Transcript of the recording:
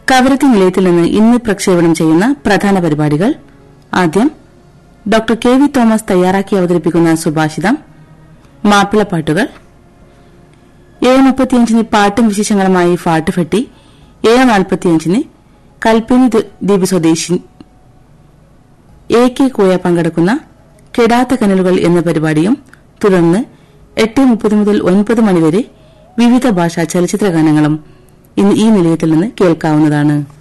കവരത്തി നിലയത്തിൽ നിന്ന് ഇന്ന് പ്രക്ഷേപണം ചെയ്യുന്ന പ്രധാന പരിപാടികൾ ആദ്യം ഡോക്ടർ കെ വി തോമസ് തയ്യാറാക്കി അവതരിപ്പിക്കുന്ന സുഭാഷിതം മാപ്പിളപ്പാട്ടുകൾ ഏഴ് മുപ്പത്തിയഞ്ചിന് പാട്ടും വിശേഷങ്ങളുമായി ഫാട്ടുഫെട്ടി ഏഴ് നാൽപ്പത്തിയഞ്ചിന് കൽപ്പിനി ദ്വീപ് സ്വദേശി എ കെ കോയ പങ്കെടുക്കുന്ന കെടാത്ത കനലുകൾ എന്ന പരിപാടിയും തുടർന്ന് എട്ട് മുപ്പത് മുതൽ ഒൻപത് മണിവരെ വിവിധ ഭാഷാ ചലച്ചിത്ര ഗാനങ്ങളും ഇന്ന് ഈ നിലയത്തിൽ നിന്ന് കേൾക്കാവുന്നതാണ്